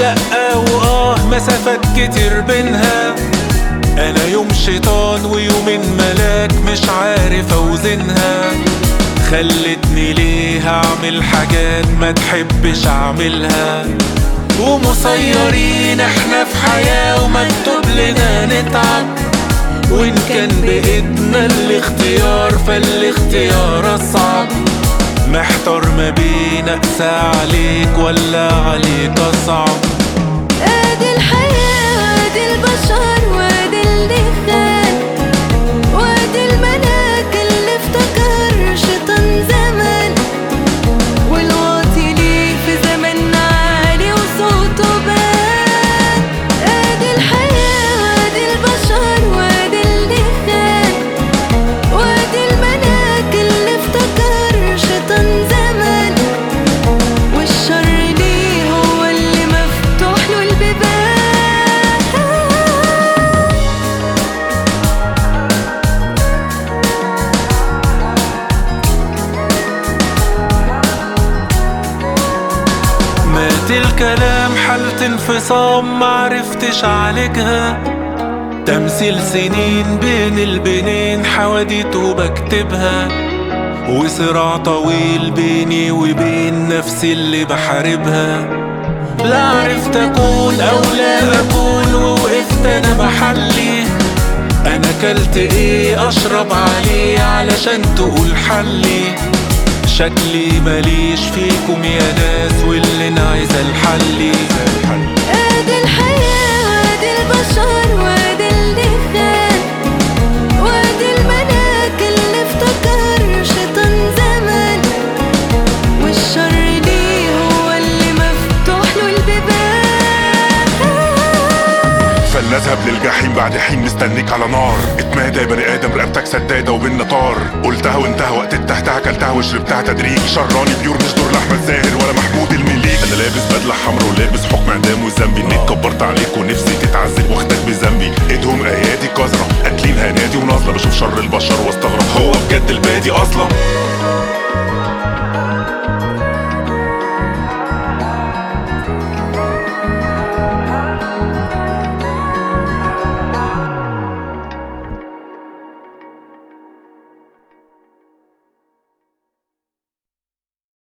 لأ وآه مسافات كتير بينها أنا يوم شيطان ويومين ملاك مش عارف أوزنها خلتني ليه أعمل حاجات ما تحبش أعملها ومسيرين احنا في حياة ومكتوب لنا نتعب وإن كان بإيدنا الاختيار فالاختيار الصعب محتار ما بين أقسى عليك ولا عليك أصعب ادي الحياة ادي البشر وادي اللي خان وادي الملاك اللي افتكر شيطان زمان والواطي ليه في زمن عالي وصوته بان ادي الحياة ادي البشر وادي اللي خان وادي الملاك اللي افتكر شيطان زمان والشر ليه هو اللي مفتوح له البيبان مات الكلام حالة انفصام معرفتش اعالجها تمثيل سنين بين البنين حواديت وبكتبها وصراع طويل بيني وبين نفسي اللي بحاربها لا عرفت اكون او لا اكون ووقفت انا محلي انا كلت ايه اشرب عليه علشان تقول حلي شكلي ماليش فيكم يا ناس واللي انا عايزه الحلي ادي الحياة وادي البشر وادي اللي خان وادي الملاك اللي افتكر شيطان زمان والشر ليه هو اللي مفتوح له البيبان فلنذهب للجحيم بعد حين مستنيك على نار اتمادى يا بني ادم رقبتك سداده وبينا طار قلتها وانتهى وقت تحتها اكلتها وشربتها تدريج شراني بيور مش دور لاحمد زاهر ولا محمود المليك انا لابس بدله حمرا ولابس حكم اعدام وذنبي اني كبرت عليك ونفسي تتعذب واخدك بذنبي ايدهم ايادي قذره قاتلين هنادي ونظره بشوف شر البشر واستغرب هو بجد البادي اصلا